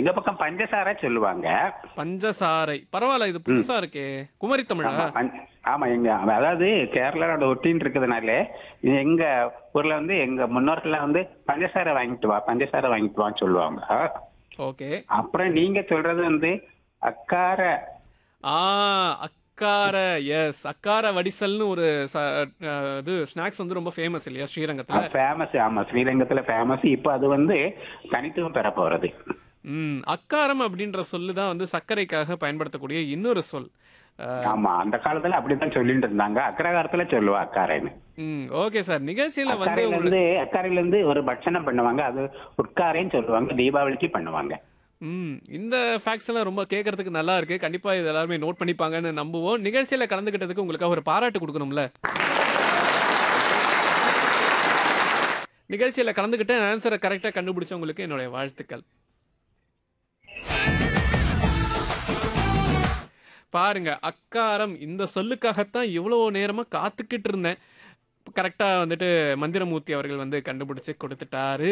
எங்க பக்கம் பஞ்சசார சொல்லுவாங்க பஞ்சசாரை பரவாயில்ல இது புதுசா இருக்கே குமரி தமிழா ஆமா, பஞ்ச- ஆமா எங்க அதாவது கேரளாவோட ஒட்டின்னு இருக்கிறதுனால எங்க ஊர்ல வந்து எங்க முன்னோர்கள் வந்து பஞ்சசார வாங்கிட்டு வா பஞ்சசார வாங்கிட்டு வான்னு சொல்லுவாங்க ஓகே அப்புறம் நீங்க சொல்றது வந்து அக்கார ஆ அக்கார எஸ் அக்கார வடிசல்னு ஒரு ச- அஹ், இது ஸ்நாக்ஸ் வந்து ரொம்ப ஃபேமஸ் இல்லையா ஸ்ரீரங்கத்துல ஃபேமஸ் ஆமா ஸ்ரீரங்கத்துல ஃபேமஸ் இப்போ அது வந்து தனித்துவம் பெற போறது ம் அக்காரம் அப்படின்ற சொல்லு தான் வந்து சர்க்கரைக்காக பயன்படுத்தக்கூடிய இன்னொரு சொல் அஹ், ஆமா அந்த காலத்துல அப்படித்தான் சொல்லிட்டு இருந்தாங்க அக்கரகாரத்துல சொல்லுவா அக்காரைன்னு ம் ஓகே சார் நிகழ்ச்சியில வந்து அக்காரையில உங்களுக்கு இருந்து அக்காரையில இருந்து ஒரு பட்சணம் பண்ணுவாங்க அது உட்காரேன்னு சொல்லுவாங்க தீபாவளிக்கு பண்ணுவாங்க ம் இந்த ஃபேக்ட்ஸ் எல்லாம் ரொம்ப கேட்கறதுக்கு நல்லா இருக்கு கண்டிப்பா இது எல்லாருமே நோட் பண்ணிப்பாங்கன்னு நம்புவோம் நிகழ்ச்சியில கலந்துக்கிட்டதுக்கு உங்களுக்காக ஒரு பாராட்டு கொடுக்கணும்ல நிகழ்ச்சியில கலந்துக்கிட்டு ஆன்சரை கரெக்டா கண்டுபிடிச்சவங்களுக்கு என்னுடைய வாழ்த்துக்கள் பாருங்க அக்காரம் இந்த சொல்லுக்காகத்தான் இவ்வளவு நேரமா காத்துக்கிட்டு இருந்தேன் கரெக்டா வந்துட்டு மந்திரமூர்த்தி அவர்கள் வந்து கண்டுபிடிச்சு கொடுத்துட்டாரு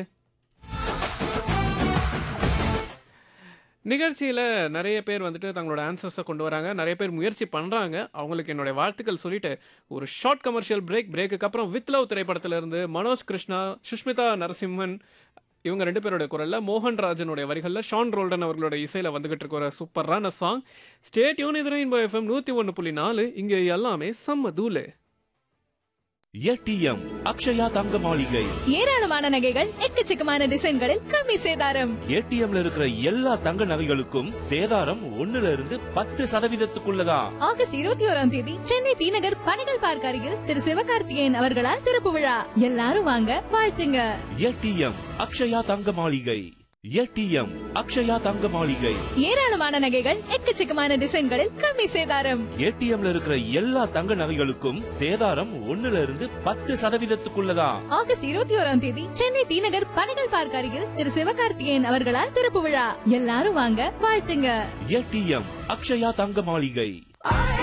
நிகழ்ச்சியில் நிறைய பேர் வந்துட்டு தங்களோட ஆன்சர்ஸை கொண்டு வராங்க நிறைய பேர் முயற்சி பண்ணுறாங்க அவங்களுக்கு என்னுடைய வாழ்த்துக்கள் சொல்லிட்டு ஒரு ஷார்ட் கமர்ஷியல் பிரேக் பிரேக்குக்கு அப்புறம் வித் லவ் திரைப்படத்துல இருந்து மனோஜ் கிருஷ்ணா சுஷ்மிதா நரசிம்மன் இவங்க ரெண்டு பேரோட குரல்ல மோகன் ராஜனுடைய வரிகளில் ஷான் ரோல்டன் அவர்களோட இசையில் வந்துகிட்டு இருக்க ஒரு சூப்பரான சாங் ஸ்டேட்யூன் இதுரைன் பை எஃப்எம் நூற்றி ஒன்று புள்ளி நாலு இங்கே எல்லாமே செம்ம தூளு ஏடிஎம் அக்ஷயா தங்க மாளிகை ஏராளமான நகைகள் எக்கச்சக்கமான டிசைன்களில் கம்மி சேதாரம் ஏடிஎம்ல இருக்கிற எல்லா தங்க நகைகளுக்கும் சேதாரம் ஒண்ணுல இருந்து பத்து சதவீதத்துக்குள்ளதான் ஆகஸ்ட் இருபத்தி ஓராம் தேதி சென்னை டி நகர் பணிகள் பார்க் அருகில் திரு சிவகார்த்திகேயன் அவர்களால் திறப்பு விழா எல்லாரும் வாங்க வாழ்த்துங்க ஏடிஎம் அக்ஷயா தங்க மாளிகை ஏடிஎம் அக்ஷயா தங்க மாளிகை ஏராளமான நகைகள் எக்கச்சக்கமான டிசைன்களில் கம்மி சேதாரம் ஏடிஎம்ல இருக்கிற எல்லா தங்க நகைகளுக்கும் சேதாரம் ஒண்ணுல இருந்து பத்து சதவீதத்துக்குள்ளதான் ஆகஸ்ட் இருபத்தி ஓராம் தேதி சென்னை டி நகர் பணிகள் பார்க் அருகில் திரு சிவகார்த்திகேயன் அவர்களால் திறப்பு விழா எல்லாரும் வாங்க வாழ்த்துங்க ஏடிஎம் அக்ஷயா தங்க மாளிகை